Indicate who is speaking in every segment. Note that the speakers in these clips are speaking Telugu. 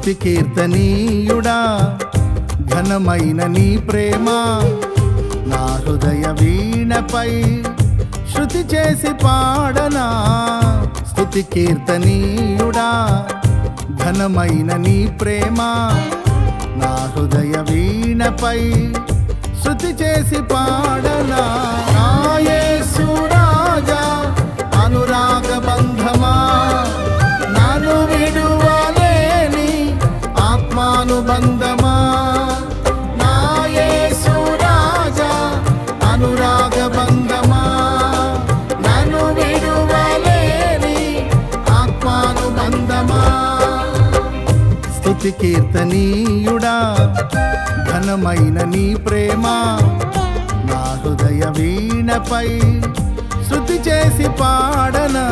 Speaker 1: స్తుతి కీర్తనీయుడా ఘనమైన నీ ప్రేమ నా హృదయ వీణపై శృతి చేసి పాడనా స్తుతి కీర్తనీయుడా ఘనమైన నీ ప్రేమ నా హృదయ వీణపై శృతి చేసి పాడనా నా యేసు రాజా అనురాగ బంధమా నన్ను విడువలేని ఆత్మానుబంధమా నా యేసు రాజా అనురాగ బంధమా నన్ను విడువలేని ఆత్మానుబంధమా స్తుతి కీర్తనీయుడా ఘనమైన నీ ప్రేమ నా హృదయ వీణపై శృతి చేసి పాడనా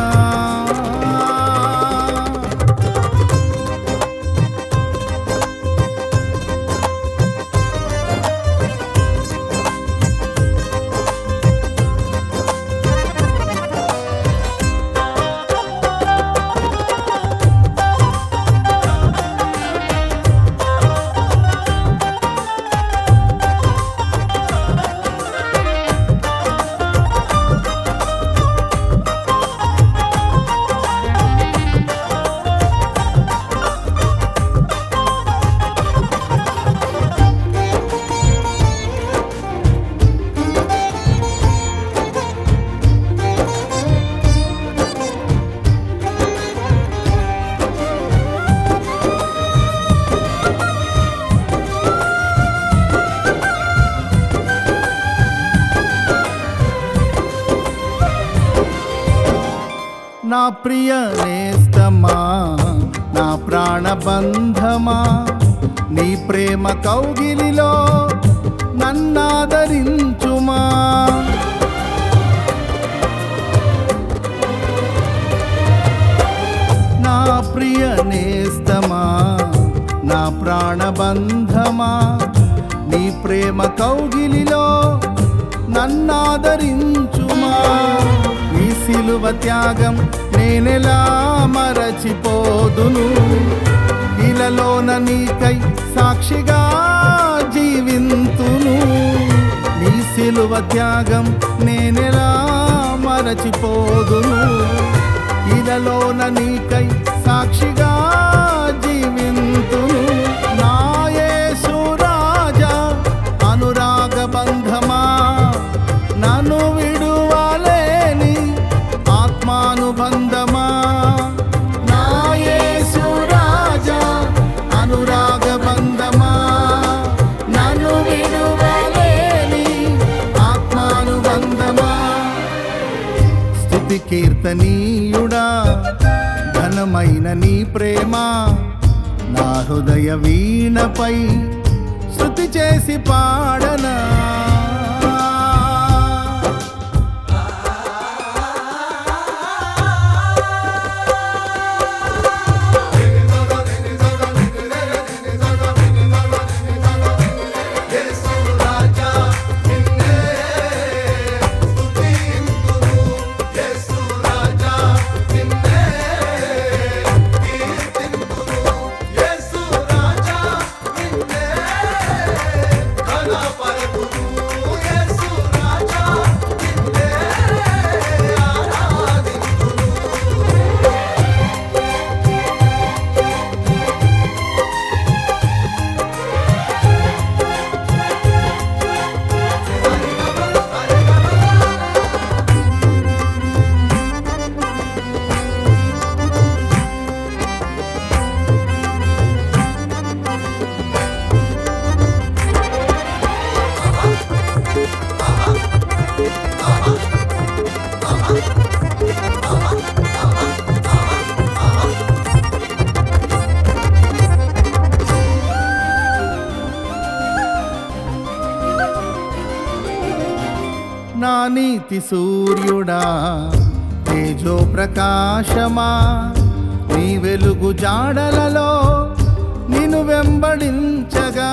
Speaker 1: నా ప్రియ నేస్తమా నా ప్రాణబంధమా నీ ప్రేమ కౌగిలిలో నన్నాదరించుమా నా ప్రియ నేస్తమా నా ప్రాణబంధమా నీ ప్రేమ కౌగిలిలో నన్నాదరించుమా నీ సిలువ త్యాగం నేనెలా మరచిపోదును ఇలలోన నీకై సాక్షిగా జీవింతును నీ సిలువ త్యాగం నేనెలా మరచిపోదును ఇలలోన నీకై సాక్షిగా జీవింతును నా యేసు రాజా అనురాగ బంధమా నన్ను విడువలేని ఆత్మానుబంధమా నా యేసు రాజా అనురాగ బంధమా నన్ను విడువలేని ఆత్మానుబంధమా స్తుతి కీర్తనీయుడా ఘనమైన నీ ప్రేమ నా హృదయ వీణపై శృతి చేసి పాడనా నా నీతి సూర్యుడా తేజో ప్రకాశమా నీ వెలుగు జాడలలో నిన్ను వెంబడించగా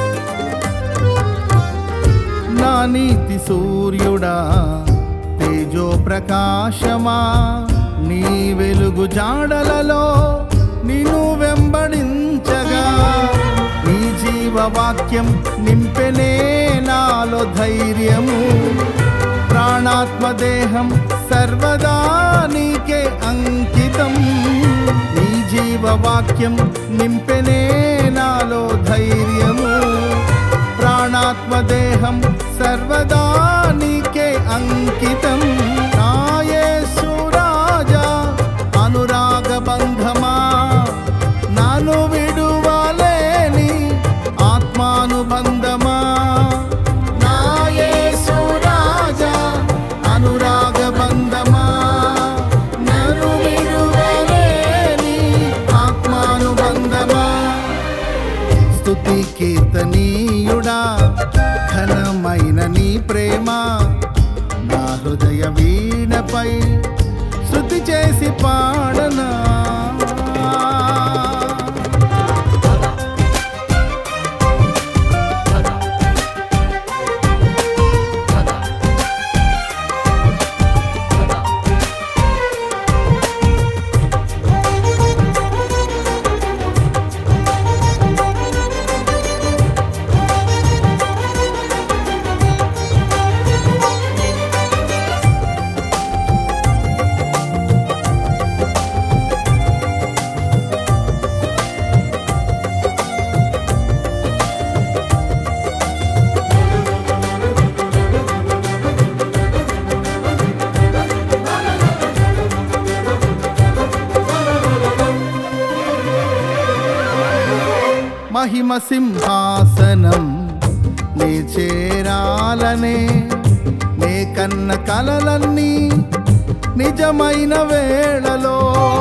Speaker 1: నా నీతి సూర్యుడా తేజో తేజో ప్రకాశమా నీ వెలుగు జాడలలో నిన్ను వెంబడించగా నీ జీవవాక్యం నింపెనే నాలో ధైర్యము ప్రాణాత్మ దేహం సర్వదా నీకే అంకితం నీ జీవవాక్యం నింపెనే నాలో ధైర్యము ప్రాణాత్మ దేహం సర్వదా నీకే అంకితం నాయేసు రాజా అనురాగ బంధమా నాను విడువలేని ఆత్మానుబంధమా నాయేసు రాజా అనురాగ బంధమా నన్ను విడువలేని ఆత్మానుబంధమా స్తుతి కీర్తనీయుడా ఘనమైన నీ ప్రేమ నా హృదయ వీణపై శృతి చేసి పాడనా మహిమ సింహాసనం నే చేరాలనే నే కన్న కలలన్నీ నిజమైన వేళలో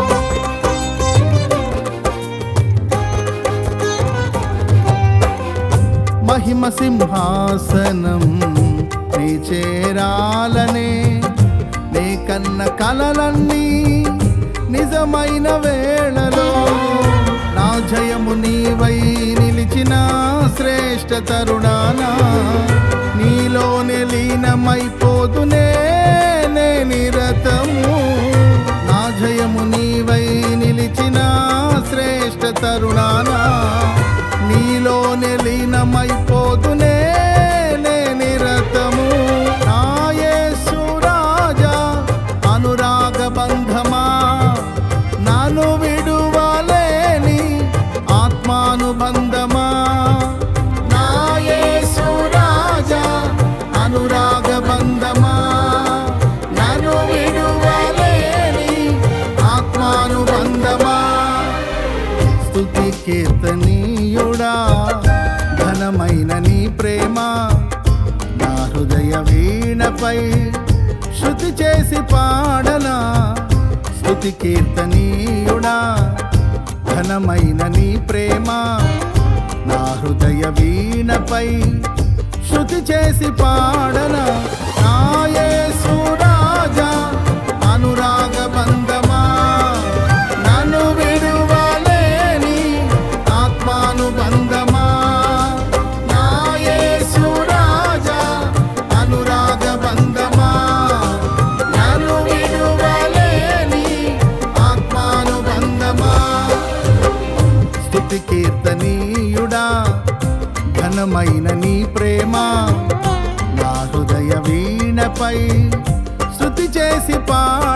Speaker 1: మహిమ సింహాసనం నీ చేరాలనే నే కన్న కలలన్నీ నిజమైన వేళలో నా జయము నీవై నిలిచిన శ్రేష్ఠ తరుణానా నీలోనే లీనమైపోదునే నే నిరతము నా జయము నీవై నిలిచిన శ్రేష్ఠ తరుణానా నీలోనే లీనమైపోదునే నే నిరతము నా యేసు రాజా అనురాగ బంధమా నాను విడువలేని ఆత్మానుబంధమా నా యేసు రాజా అనురాగ బంధమా నన్ను విడువలేని ఆత్మానుబంధమా స్తుతి కీర్తనీయుడా ఘనమైన నీ ప్రేమ నా హృదయ వీణపై శృతి చేసి పాడనా స్తుతి కీర్తనీయుడా ఘనమైన నీ ప్రేమ నా హృదయ వీణపై శృతి చేసి పాడనా నా యేసు రాజా అనురాగ బంధమా నన్ను విడువలేని ఆత్మానుబంధమా నా యేసు రాజా అనురాగ బంధమా నన్ను విడువలేని ఆత్మానుబంధమా స్తుతి కీర్తనీయుడా ఘనమైన నీ ప్రేమ నా హృదయ వీణపై శృతి చేసి పా